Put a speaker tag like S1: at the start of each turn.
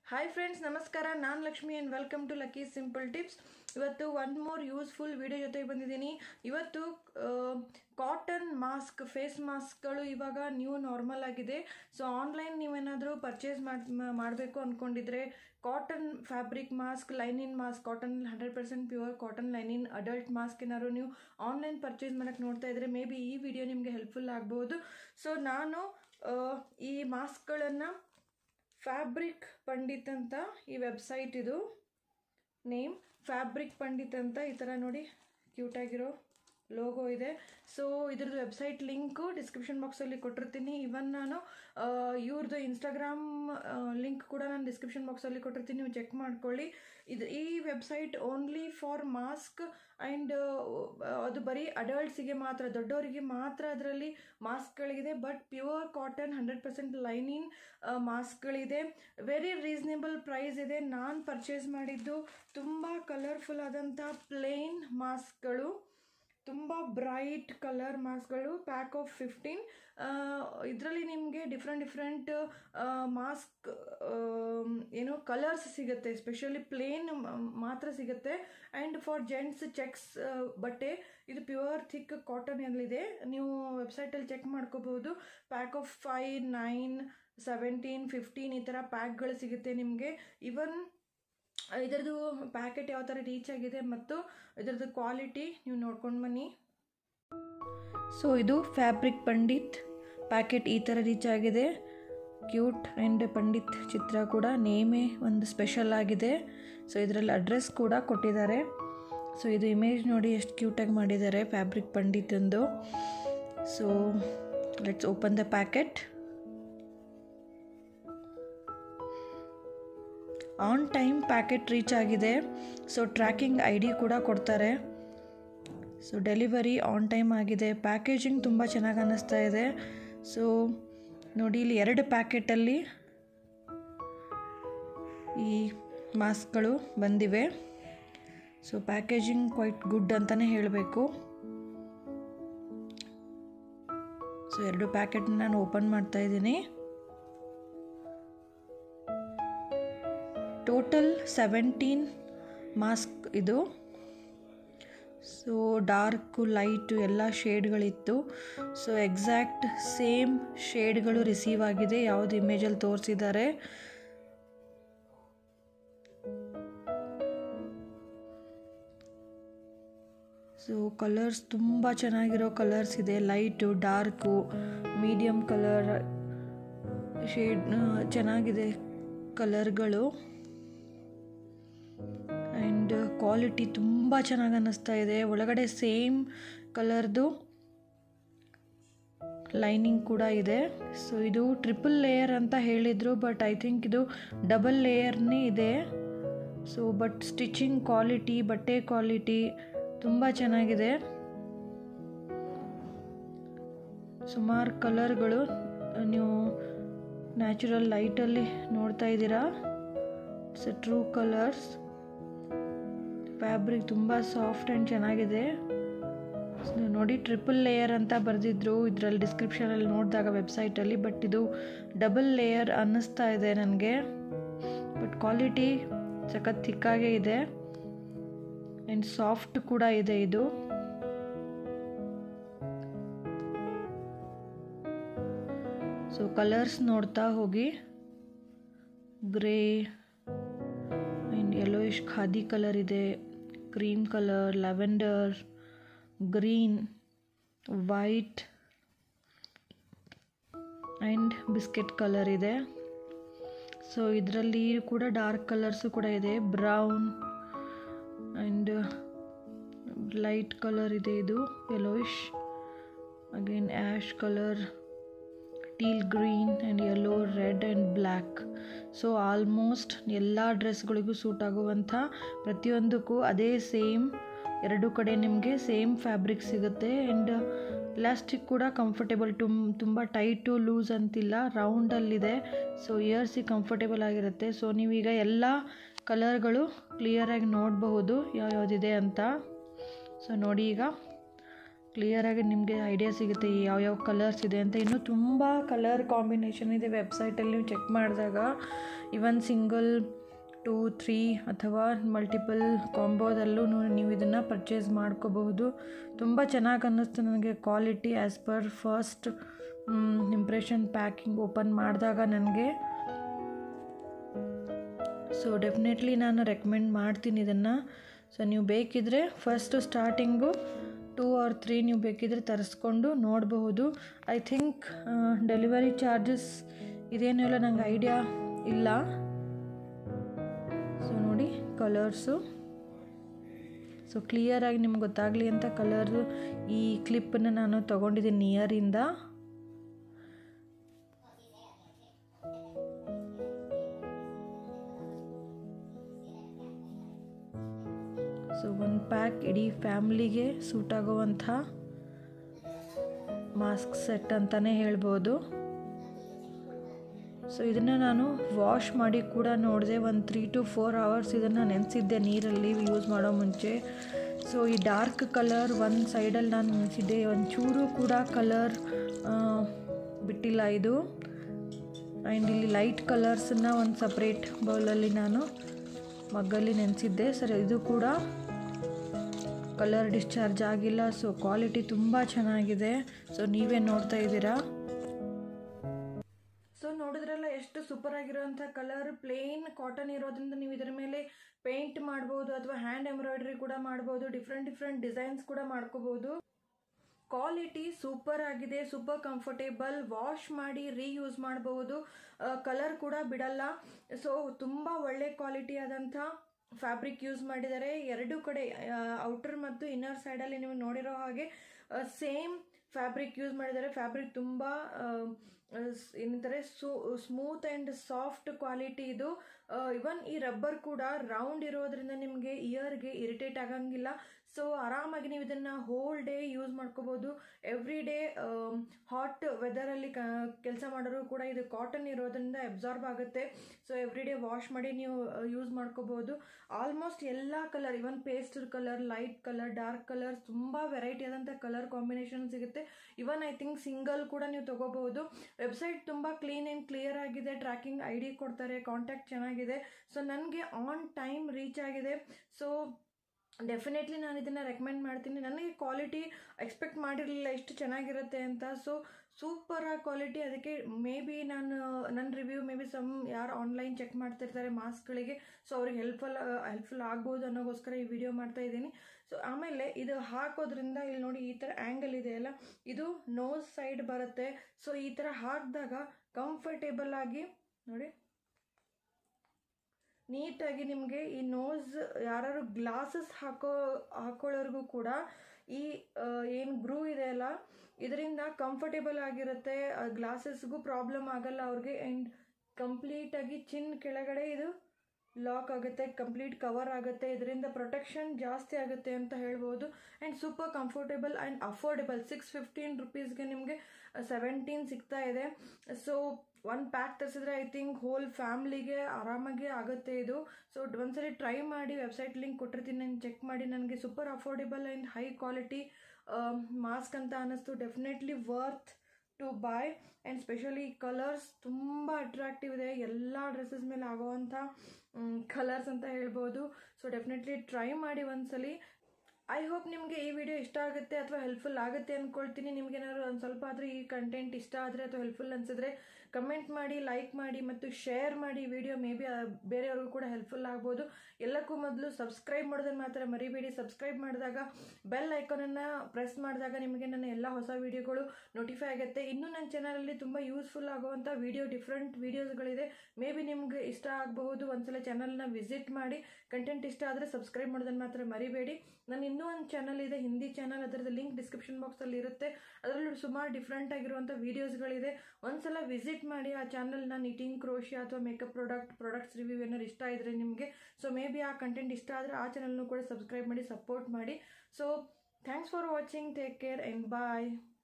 S1: hi friends ನಮಸ್ಕಾರ ನಾನು Lakshmi and welcome to Lucky Simple Tips ಇವತ್ತು ಒನ್ ಮೋರ್ ಯೂಸ್ಫುಲ್ ವಿಡಿಯೋ ಜೊತೆಗೆ ಬಂದಿದ್ದೀನಿ ಇವತ್ತು ಕಾಟನ್ ಮಾಸ್ಕ್ ಫೇಸ್ ಮಾಸ್ಕ್ಗಳು ಇವಾಗ ನ್ಯೂ ನಾರ್ಮಲ್ ಆಗಿದೆ ಸೊ ಆನ್ಲೈನ್ ನೀವೇನಾದರೂ ಪರ್ಚೇಸ್ ಮಾಡಿ ಮಾಡಬೇಕು ಅಂದ್ಕೊಂಡಿದ್ರೆ cotton fabric mask linen mask cotton hundred percent pure cotton linen adult mask ಏನಾದ್ರು ನೀವು ಆನ್ಲೈನ್ ಪರ್ಚೇಸ್ ಮಾಡೋಕ್ಕೆ ನೋಡ್ತಾ ಇದ್ರೆ ಮೇ ಬಿ ಈ ವಿಡಿಯೋ ನಿಮಗೆ ಹೆಲ್ಪ್ಫುಲ್ ಆಗ್ಬೋದು ಸೊ ನಾನು ಆ, ಈ ಮಾಸ್ಕ್ಗಳನ್ನು ಫ್ಯಾಬ್ರಿಕ್ ಪಂಡಿತ್ ಅಂತ ಈ ವೆಬ್ಸೈಟ್ ಇದು ನೇಮ್ ಫ್ಯಾಬ್ರಿಕ್ ಪಂಡಿತ್ ಅಂತ ಈ ಥರ ನೋಡಿ ಕ್ಯೂಟಾಗಿರೋ ಲೋಗೋ ಇದೆ ಸೊ ಇದ್ರದ್ದು ವೆಬ್ಸೈಟ್ ಲಿಂಕು ಡಿಸ್ಕ್ರಿಪ್ಷನ್ ಬಾಕ್ಸಲ್ಲಿ ಕೊಟ್ಟಿರ್ತೀನಿ ಇವನ್ ನಾನು ಇವ್ರದ್ದು ಇನ್ಸ್ಟಾಗ್ರಾಮ್ ಲಿಂಕ್ ಕೂಡ ನಾನು ಡಿಸ್ಕ್ರಿಪ್ಷನ್ ಬಾಕ್ಸಲ್ಲಿ ಕೊಟ್ಟಿರ್ತೀನಿ ನೀವು ಚೆಕ್ ಮಾಡ್ಕೊಳ್ಳಿ ಇದು ಈ website only for mask and ಅದು ಬರೀ ಅಡಲ್ಟ್ಸಿಗೆ ಮಾತ್ರ ದೊಡ್ಡವರಿಗೆ ಮಾತ್ರ ಅದರಲ್ಲಿ ಮಾಸ್ಕ್ಗಳಿದೆ but pure cotton hundred percent linen ಮಾಸ್ಕ್ಗಳಿದೆ ವೆರಿ ರೀಸನೇಬಲ್ ಪ್ರೈಸ್ ಇದೆ ನಾನು ಪರ್ಚೇಸ್ ಮಾಡಿದ್ದು ತುಂಬ ಕಲರ್ಫುಲ್ ಆದಂಥ ಪ್ಲೇನ್ ಮಾಸ್ಕ್ಗಳು ತುಂಬ ಬ್ರೈಟ್ ಕಲರ್ ಮಾಸ್ಕ್ಗಳು ಪ್ಯಾಕ್ ಆಫ್ ಫಿಫ್ಟೀನ್ ಇದರಲ್ಲಿ ನಿಮಗೆ ಡಿಫ್ರೆಂಟ್ ಡಿಫ್ರೆಂಟ್ ಮಾಸ್ಕ್ ಏನು ಕಲರ್ಸ್ ಸಿಗುತ್ತೆ ಸ್ಪೆಷಲಿ ಪ್ಲೇನ್ ಮಾತ್ರ ಸಿಗುತ್ತೆ ಆ್ಯಂಡ್ ಫಾರ್ ಜೆಂಟ್ಸ್ ಚೆಕ್ಸ್ ಬಟ್ಟೆ ಇದು ಪ್ಯೂರ್ ಥಿಕ್ ಕಾಟನ್ ಎಲ್ಲಿದೆ ನೀವು ವೆಬ್ಸೈಟಲ್ಲಿ ಚೆಕ್ ಮಾಡ್ಕೋಬಹುದು pack of five nine seventeen fifteen ಈ ಥರ ಪ್ಯಾಕ್ಗಳು ಸಿಗುತ್ತೆ ನಿಮಗೆ ಇವನ್ ಇದರದ್ದು ಪ್ಯಾಕೆಟ್ ಯಾವ ಥರ ರೀಚ್ ಆಗಿದೆ ಮತ್ತು ಇದರದ್ದು ಕ್ವಾಲಿಟಿ ನೀವು ನೋಡ್ಕೊಂಡು ಬನ್ನಿ ಸೊ ಇದು ಫ್ಯಾಬ್ರಿಕ್ ಪಂಡಿತ್ ಪ್ಯಾಕೆಟ್ ಈ ಥರ ರೀಚ್ ಆಗಿದೆ ಕ್ಯೂಟ್ ಆ್ಯಂಡ್ ಪಂಡಿತ್ ಚಿತ್ರ ಕೂಡ ನೇಮೇ ಒಂದು ಸ್ಪೆಷಲ್ ಆಗಿದೆ ಸೊ ಇದರಲ್ಲಿ ಅಡ್ರೆಸ್ ಕೂಡ ಕೊಟ್ಟಿದ್ದಾರೆ ಸೊ ಇದು ಇಮೇಜ್ ನೋಡಿ ಎಷ್ಟು ಕ್ಯೂಟಾಗಿ ಮಾಡಿದ್ದಾರೆ ಫ್ಯಾಬ್ರಿಕ್ ಪಂಡಿತಂದು so let's open the packet on time packet reach ಆಗಿದೆ ಸೊ ಟ್ರ್ಯಾಕಿಂಗ್ ಐ ಡಿ ಕೂಡ ಕೊಡ್ತಾರೆ ಸೊ ಡೆಲಿವರಿ ಆನ್ ಟೈಮ್ ಆಗಿದೆ ಪ್ಯಾಕೇಜಿಂಗ್ ತುಂಬ ಚೆನ್ನಾಗಿ ಅನ್ನಿಸ್ತಾ ಇದೆ ಸೊ ನೋಡಿ ಇಲ್ಲಿ ಎರಡು ಪ್ಯಾಕೆಟಲ್ಲಿ ಈ ಮಾಸ್ಕ್ಗಳು ಬಂದಿವೆ ಸೊ ಪ್ಯಾಕೇಜಿಂಗ್ ಕ್ವೈಟ್ ಗುಡ್ ಅಂತಲೇ ಹೇಳಬೇಕು ಸೊ ಎರಡು ಪ್ಯಾಕೆಟ್ ನಾನು ಓಪನ್ ಮಾಡ್ತಾ ಇದ್ದೀನಿ ಟೋಟಲ್ ಸೆವೆಂಟೀನ್ ಮಾಸ್ಕ್ ಇದು ಸೊ ಡಾರ್ಕು ಲೈಟು ಎಲ್ಲ ಶೇಡ್ಗಳಿತ್ತು ಸೊ ಎಕ್ಸಾಕ್ಟ್ ಸೇಮ್ ಶೇಡ್ಗಳು ರಿಸೀವ್ ಆಗಿದೆ ಯಾವುದು ಇಮೇಜಲ್ಲಿ ತೋರಿಸಿದ್ದಾರೆ ಸೊ ಕಲರ್ಸ್ ತುಂಬ ಚೆನ್ನಾಗಿರೋ ಕಲರ್ಸ್ ಇದೆ light dark medium colour shade ಚೆನ್ನಾಗಿದೆ ಕಲರ್ಗಳು ಆ್ಯಂಡ್ ಕ್ವಾಲಿಟಿ ತುಂಬ ಚೆನ್ನಾಗಿ ಅನ್ನಿಸ್ತಾ ಇದೆ ಒಳಗಡೆ ಸೇಮ್ ಕಲರ್ದು ಲೈನಿಂಗ್ ಕೂಡ ಇದೆ ಸೊ ಇದು ಟ್ರಿಪಲ್ ಲೇಯರ್ ಅಂತ ಹೇಳಿದರು ಬಟ್ ಐ ಥಿಂಕ್ ಇದು ಡಬಲ್ ಲೇಯರ್ನೇ ಇದೆ ಸೊ ಬಟ್ ಸ್ಟಿಚಿಂಗ್ ಕ್ವಾಲಿಟಿ ಬಟ್ಟೆ ಕ್ವಾಲಿಟಿ ತುಂಬ ಚೆನ್ನಾಗಿದೆ ಸುಮಾರು ಕಲರ್ಗಳು ನೀವು ನ್ಯಾಚುರಲ್ ಲೈಟಲ್ಲಿ ನೋಡ್ತಾ ಇದ್ದೀರಾ ಇಟ್ಸ್ ಟ್ರೂ ಕಲರ್ಸ್ ಫ್ಯಾಬ್ರಿಕ್ ತುಂಬ ಸಾಫ್ಟ್ ಆ್ಯಂಡ್ ಚೆನ್ನಾಗಿದೆ ನೋಡಿ ಟ್ರಿಪಲ್ ಲೇಯರ್ ಅಂತ ಬರೆದಿದ್ರು ಇದರಲ್ಲಿ ಡಿಸ್ಕ್ರಿಪ್ಷನಲ್ಲಿ ನೋಡಿದಾಗ ವೆಬ್ಸೈಟಲ್ಲಿ ಬಟ್ ಇದು ಡಬಲ್ ಲೇಯರ್ ಅನ್ನಿಸ್ತಾ ಇದೆ ನನಗೆ ಬಟ್ ಕ್ವಾಲಿಟಿ ಸಖತ್ ಥಿಕ್ಕಾಗೇ ಇದೆ ಆ್ಯಂಡ್ ಸಾಫ್ಟ್ ಕೂಡ ಇದೆ ಇದು ಸೊ ಕಲರ್ಸ್ ನೋಡ್ತಾ ಹೋಗಿ grey and yellowish khadi colour ಇದೆ cream colour lavender green white and biscuit colour ಇದೆ ಸೊ ಇದರಲ್ಲಿ ಕೂಡ ಡಾರ್ಕ್ ಕಲರ್ಸು ಕೂಡ ಇದೆ ಬ್ರೌನ್ ಆ್ಯಂಡ್ ಲೈಟ್ ಕಲರ್ ಇದೆ ಇದು yellowish again ash colour teal green and yellow red and black so almost ಎಲ್ಲ ಡ್ರೆಸ್ಗಳಿಗೂ ಸೂಟ್ ಆಗುವಂಥ ಪ್ರತಿಯೊಂದಕ್ಕೂ ಅದೇ ಸೇಮ್ ಎರಡು ಕಡೆ ನಿಮಗೆ ಸೇಮ್ ಫ್ಯಾಬ್ರಿಕ್ ಸಿಗುತ್ತೆ ಆ್ಯಂಡ್ ಇಲಾಸ್ಟಿಕ್ ಕೂಡ ಕಂಫರ್ಟೇಬಲ್ ತುಮ್ ತುಂಬ ಟೈಟು ಲೂಸ್ ಅಂತಿಲ್ಲ ರೌಂಡಲ್ಲಿದೆ ಸೊ ಇಯರ್ಸಿಗೆ ಕಂಫರ್ಟೇಬಲ್ ಆಗಿರುತ್ತೆ ಸೊ ನೀವೀಗ ಎಲ್ಲ ಕಲರ್ಗಳು ಕ್ಲಿಯರಾಗಿ ನೋಡಬಹುದು ಯಾವ್ಯಾವುದಿದೆ ಅಂತ ಸೊ ನೋಡಿ ಈಗ ಕ್ಲಿಯರಾಗಿ ನಿಮಗೆ ಐಡಿಯಾ ಸಿಗುತ್ತೆ ಯಾವ್ಯಾವ ಕಲರ್ಸ್ ಇದೆ ಅಂತ ಇನ್ನೂ ತುಂಬ ಕಲರ್ ಕಾಂಬಿನೇಷನ್ ಇದೆ ವೆಬ್ಸೈಟಲ್ಲಿ ನೀವು ಚೆಕ್ ಮಾಡಿದಾಗ ಇವನ್ ಸಿಂಗಲ್ ಟೂ ತ್ರೀ ಅಥವಾ ಮಲ್ಟಿಪಲ್ ಕಾಂಬೋದಲ್ಲೂ ನೀವು ಇದನ್ನು ಪರ್ಚೇಸ್ ಮಾಡ್ಕೋಬಹುದು ತುಂಬ ಚೆನ್ನಾಗಿ ಅನ್ನಿಸ್ತು ನನಗೆ quality as per first impression packing open ಮಾಡಿದಾಗ ನನಗೆ ಸೊ ಡೆಫಿನೆಟ್ಲಿ ನಾನು ರೆಕಮೆಂಡ್ ಮಾಡ್ತೀನಿ ಇದನ್ನು ಸೊ ನೀವು ಬೇಕಿದ್ದರೆ first starting two or three ನೀವು ಬೇಕಿದ್ರೆ ತರಿಸ್ಕೊಂಡು ನೋಡಬಹುದು ಐ ಥಿಂಕ್ ಡೆಲಿವರಿ ಚಾರ್ಜಸ್ ಇದೇನೂ ಇಲ್ಲ ನಂಗೆ ಐಡಿಯಾ ಇಲ್ಲ ಸೊ ನೋಡಿ ಕಲರ್ಸು ಸೊ ಕ್ಲಿಯರಾಗಿ ನಿಮ್ಗೆ ಗೊತ್ತಾಗಲಿ ಅಂತ ಕಲರು ಈ ಕ್ಲಿಪ್ಪನ್ನು ನಾನು ತೊಗೊಂಡಿದ್ದೀನಿ ನಿಯರಿಂದ ಸೊ ಒಂದು ಪ್ಯಾಕ್ ಇಡೀ ಫ್ಯಾಮ್ಲಿಗೆ ಸೂಟ್ ಆಗೋವಂಥ ಮಾಸ್ಕ್ ಸೆಟ್ ಅಂತಲೇ ಹೇಳ್ಬೋದು ಸೊ ಇದನ್ನು ನಾನು ವಾಶ್ ಮಾಡಿ ಕೂಡ ನೋಡಿದೆ ಒಂದು ತ್ರೀ ಟು ಫೋರ್ ಅವರ್ಸ್ ಇದನ್ನು ನೆನೆಸಿದ್ದೆ ನೀರಲ್ಲಿ ಯೂಸ್ ಮಾಡೋ ಮುಂಚೆ ಸೊ ಈ ಡಾರ್ಕ್ ಕಲರ್ ಒಂದು ಸೈಡಲ್ಲಿ ನಾನು ನೆನೆಸಿದ್ದೆ ಒಂಚೂರು ಕೂಡ ಕಲರ್ ಬಿಟ್ಟಿಲ್ಲ ಇದು ಆ್ಯಂಡ್ ಇಲ್ಲಿ ಲೈಟ್ ಕಲರ್ಸನ್ನು ಒಂದು ಸಪ್ರೇಟ್ ಬೌಲಲ್ಲಿ ನಾನು ಮಗ್ಗಲ್ಲಿ ನೆನೆಸಿದ್ದೆ ಸರ್ ಇದು ಕೂಡ ಕಲರ್ ಡಿಸ್ಚಾರ್ಜ್ ಆಗಿಲ್ಲ ಸೊ ಕ್ವಾಲಿಟಿ ತುಂಬ ಚೆನ್ನಾಗಿದೆ ಸೊ ನೀವೇ ನೋಡ್ತಾ ಇದ್ದೀರಾ ಸೊ ನೋಡಿದ್ರಲ್ಲ ಎಷ್ಟು ಸೂಪರ್ ಆಗಿರೋಂಥ ಕಲರ್ ಪ್ಲೇನ್ ಕಾಟನ್ ಇರೋದ್ರಿಂದ ನೀವು ಇದರ ಮೇಲೆ ಪೇಂಟ್ ಮಾಡ್ಬೋದು ಅಥವಾ ಹ್ಯಾಂಡ್ ಎಂಬ್ರಾಯ್ಡ್ರಿ ಕೂಡ ಮಾಡ್ಬೋದು ಡಿಫ್ರೆಂಟ್ ಡಿಫ್ರೆಂಟ್ ಡಿಸೈನ್ಸ್ ಕೂಡ ಮಾಡ್ಕೋಬೋದು ಕ್ವಾಲಿಟಿ ಸೂಪರ್ ಆಗಿದೆ ಸೂಪರ್ ಕಂಫರ್ಟೇಬಲ್ ವಾಶ್ ಮಾಡಿ ರೀಯೂಸ್ ಮಾಡಬಹುದು ಕಲರ್ ಕೂಡ ಬಿಡಲ್ಲ ಸೊ ತುಂಬ ಒಳ್ಳೆ ಕ್ವಾಲಿಟಿ ಆದಂಥ ಫ್ಯಾಬ್ರಿಕ್ ಯೂಸ್ ಮಾಡಿದ್ದಾರೆ ಎರಡು ಕಡೆ ಔಟರ್ ಮತ್ತು ಇನ್ನರ್ ಸೈಡಲ್ಲಿ ನೀವು ನೋಡಿರೋ ಹಾಗೆ ಸೇಮ್ ಫ್ಯಾಬ್ರಿಕ್ ಯೂಸ್ ಮಾಡಿದ್ದಾರೆ ಫ್ಯಾಬ್ರಿಕ್ ತುಂಬ ಏನಂತಾರೆ so smooth and soft quality ಇದು ಇವನ್ ಈ ರಬ್ಬರ್ ಕೂಡ ರೌಂಡ್ ಇರೋದ್ರಿಂದ ನಿಮಗೆ ಇಯರ್ಗೆ ಇರಿಟೇಟ್ ಆಗಂಗಿಲ್ಲ ಸೊ ಆರಾಮಾಗಿ ನೀವು ಇದನ್ನು ಹೋಲ್ ಡೇ ಯೂಸ್ ಮಾಡ್ಕೋಬೋದು ಎವ್ರಿ ಡೇ ಹಾಟ್ ವೆದರಲ್ಲಿ ಕ ಕೆಲಸ ಮಾಡೋರು ಕೂಡ ಇದು ಕಾಟನ್ ಇರೋದ್ರಿಂದ ಅಬ್ಸಾರ್ಬ್ ಆಗುತ್ತೆ ಸೊ ಎವ್ರಿ ಡೇ ವಾಶ್ ಮಾಡಿ ನೀವು ಯೂಸ್ ಮಾಡ್ಕೋಬೋದು ಆಲ್ಮೋಸ್ಟ್ ಎಲ್ಲ colour even pastel colour light colour dark colour ತುಂಬ ವೆರೈಟಿ ಆದಂಥ ಕಲರ್ ಕಾಂಬಿನೇಷನ್ ಸಿಗುತ್ತೆ ಇವನ್ ಐ ಥಿಂಕ್ ಸಿಂಗಲ್ ಕೂಡ ನೀವು ತೊಗೋಬಹುದು ವೆಬ್ಸೈಟ್ ತುಂಬ ಕ್ಲೀನ್ ಆ್ಯಂಡ್ ಕ್ಲಿಯರ್ ಆಗಿದೆ ಟ್ರ್ಯಾಕಿಂಗ್ ಐ ಡಿ ಕೊಡ್ತಾರೆ ಕಾಂಟ್ಯಾಕ್ಟ್ ಚೆನ್ನಾಗಿದೆ ಸೊ ನನಗೆ ಆನ್ ಟೈಮ್ ರೀಚ್ ಆಗಿದೆ ಸೊ ಡೆಫಿನೆಟ್ಲಿ ನಾನು ಇದನ್ನು ರೆಕಮೆಂಡ್ ಮಾಡ್ತೀನಿ ನನಗೆ ಕ್ವಾಲಿಟಿ ಎಕ್ಸ್ಪೆಕ್ಟ್ ಮಾಡಿರಲಿಲ್ಲ ಎಷ್ಟು ಚೆನ್ನಾಗಿರುತ್ತೆ ಅಂತ ಸೊ ಸೂಪರಾಗಿ ಕ್ವಾಲಿಟಿ ಅದಕ್ಕೆ ಮೇ ಬಿ ನಾನು ನನ್ನ ರಿವ್ಯೂ ಮೇ ಬಿ ಸಮ್ ಯಾರು ಆನ್ಲೈನ್ ಚೆಕ್ ಮಾಡ್ತಿರ್ತಾರೆ ಮಾಸ್ಕ್ಗಳಿಗೆ ಸೊ ಅವ್ರಿಗೆ ಹೆಲ್ಪ್ಫುಲ್ ಹೆಲ್ಪ್ಫುಲ್ ಆಗ್ಬೋದು ಅನ್ನೋಗೋಸ್ಕರ ಈ ವಿಡಿಯೋ ಮಾಡ್ತಾ ಇದ್ದೀನಿ ಸೊ ಆಮೇಲೆ ಇದು ಹಾಕೋದ್ರಿಂದ ಇಲ್ಲಿ ನೋಡಿ ಈ ಥರ ಆ್ಯಂಗಲ್ ಇದೆಯಲ್ಲ ಇದು ನೋಸ್ ಸೈಡ್ ಬರುತ್ತೆ ಸೊ ಈ ಥರ ಹಾಕಿದಾಗ ಕಂಫರ್ಟೇಬಲ್ ಆಗಿ ನೋಡಿ ನೀಟಾಗಿ ನಿಮಗೆ ಈ ನೋಸ್ ಯಾರು ಗ್ಲಾಸಸ್ ಹಾಕೋ ಹಾಕೊಳ್ಳೋರ್ಗೂ ಕೂಡ ಈ ಏನು ಗ್ರೂ ಇದೆ ಅಲ್ಲ ಇದರಿಂದ ಕಂಫರ್ಟೇಬಲ್ ಆಗಿರುತ್ತೆ ಗ್ಲಾಸಸ್ಗೂ ಪ್ರಾಬ್ಲಮ್ ಆಗಲ್ಲ ಅವ್ರಿಗೆ ಆ್ಯಂಡ್ ಕಂಪ್ಲೀಟಾಗಿ ಚಿನ್ ಕೆಳಗಡೆ ಇದು ಲಾಕ್ ಆಗುತ್ತೆ ಕಂಪ್ಲೀಟ್ ಕವರ್ ಆಗುತ್ತೆ ಇದರಿಂದ ಪ್ರೊಟೆಕ್ಷನ್ ಜಾಸ್ತಿ ಆಗುತ್ತೆ ಅಂತ ಹೇಳ್ಬೋದು and super comfortable and affordable six fifteen ರುಪೀಸ್ಗೆ ನಿಮಗೆ ಸೆವೆಂಟೀನ್ ಸಿಗ್ತಾ ಇದೆ ಸೊ ಒನ್ ಪ್ಯಾಕ್ ತರಿಸಿದ್ರೆ ಐ ಥಿಂಕ್ ಹೋಲ್ ಫ್ಯಾಮ್ಲಿಗೆ ಆರಾಮಾಗಿ ಆಗುತ್ತೆ ಇದು ಸೊ ಒಂದ್ಸರಿ ಟ್ರೈ ಮಾಡಿ ವೆಬ್ಸೈಟ್ ಲಿಂಕ್ ಕೊಟ್ಟಿರ್ತೀನಿ ನಾನು ಚೆಕ್ ಮಾಡಿ ನನಗೆ super affordable and high quality mask ಅಂತ ಅನ್ನಿಸ್ತು definitely worth to buy and specially colours ತುಂಬ ಅಟ್ರಾಕ್ಟಿವ್ ಇದೆ ಎಲ್ಲ ಡ್ರೆಸ್ಸಸ್ ಮೇಲೆ ಆಗೋವಂಥ ಕಲರ್ಸ್ ಅಂತ ಹೇಳ್ಬೋದು ಸೊ ಡೆಫಿನೆಟ್ಲಿ ಟ್ರೈ ಮಾಡಿ ಒಂದ್ಸಲಿ ಐ ಹೋಪ್ ನಿಮಗೆ ಈ ವಿಡಿಯೋ ಇಷ್ಟ ಆಗುತ್ತೆ ಅಥವಾ ಹೆಲ್ಪ್ಫುಲ್ ಆಗುತ್ತೆ ಅಂದ್ಕೊಳ್ತೀನಿ ನಿಮ್ಗೇನಾದ್ರು ಒಂದು ಸ್ವಲ್ಪ ಆದರೂ ಈ ಕಂಟೆಂಟ್ ಇಷ್ಟ ಆದರೆ ಅಥವಾ ಹೆಲ್ಪ್ಫುಲ್ ಅನಿಸಿದ್ರೆ ಕಮೆಂಟ್ ಮಾಡಿ ಲೈಕ್ ಮಾಡಿ ಮತ್ತು ಶೇರ್ ಮಾಡಿ ವಿಡಿಯೋ ಮೇ ಬಿ ಬೇರೆಯವ್ರಿಗೂ ಕೂಡ ಹೆಲ್ಪ್ಫುಲ್ ಆಗ್ಬೋದು ಎಲ್ಲಕ್ಕೂ ಮೊದಲು ಸಬ್ಸ್ಕ್ರೈಬ್ ಮಾಡೋದನ್ನು ಮಾತ್ರ ಮರಿಬೇಡಿ ಸಬ್ಸ್ಕ್ರೈಬ್ ಮಾಡಿದಾಗ ಬೆಲ್ ಐಕಾನನ್ನು ಪ್ರೆಸ್ ಮಾಡಿದಾಗ ನಿಮಗೆ ನನ್ನ ಎಲ್ಲ ಹೊಸ ವೀಡಿಯೋಗಳು ನೋಟಿಫೈ ಆಗುತ್ತೆ ಇನ್ನೂ ನನ್ನ ಚಾನಲಲ್ಲಿ ತುಂಬ ಯೂಸ್ಫುಲ್ ಆಗುವಂಥ ವಿಡಿಯೋ ಡಿಫ್ರೆಂಟ್ ವೀಡಿಯೋಸ್ಗಳಿದೆ ಮೇ ಬಿ ನಿಮ್ಗೆ ಇಷ್ಟ ಆಗಬಹುದು ಒಂದ್ಸಲ ಚಾನಲ್ನ ವಿಸಿಟ್ ಮಾಡಿ ಕಂಟೆಂಟ್ ಇಷ್ಟ ಆದರೆ ಸಬ್ಸ್ಕ್ರೈಬ್ ಮಾಡೋದನ್ನು ಮಾತ್ರ ಮರಿಬೇಡಿ ನಾನು ಇನ್ನೂ ಒಂದು ಚಾನಲ್ ಇದೆ ಹಿಂದಿ ಚಾನಲ್ ಅದರದ್ದು ಲಿಂಕ್ ಡಿಸ್ಕ್ರಿಪ್ಷನ್ ಬಾಕ್ಸಲ್ಲಿ ಇರುತ್ತೆ ಅದರಲ್ಲಿ ಸುಮಾರು ಡಿಫ್ರೆಂಟ್ ಆಗಿರುವಂಥ ವೀಡಿಯೋಸ್ಗಳಿದೆ ಒಂದ್ಸಲ ವಿಸಿಟ್ ಮಾಡಿ ಆ ಚಾನಲ್ನ ನಿಟಿಂಗ್ ಕ್ರೋಶಿಯಾ ಅಥವಾ ಮೇಕಪ್ ಪ್ರಾಡಕ್ಟ್ ಪ್ರಾಡಕ್ಟ್ಸ್ ರಿವ್ಯೂ ಏನಾರು ಇಷ್ಟ ಇದ್ರೆ ನಿಮಗೆ ಸೊ ಮೇ ಬಿ ಆ ಕಂಟೆಂಟ್ ಇಷ್ಟ ಆದರೆ ಆ ಚಾನಲ್ನು ಕೂಡ ಸಬ್ಸ್ಕ್ರೈಬ್ ಮಾಡಿ ಸಪೋರ್ಟ್ ಮಾಡಿ so thanks for watching take care and bye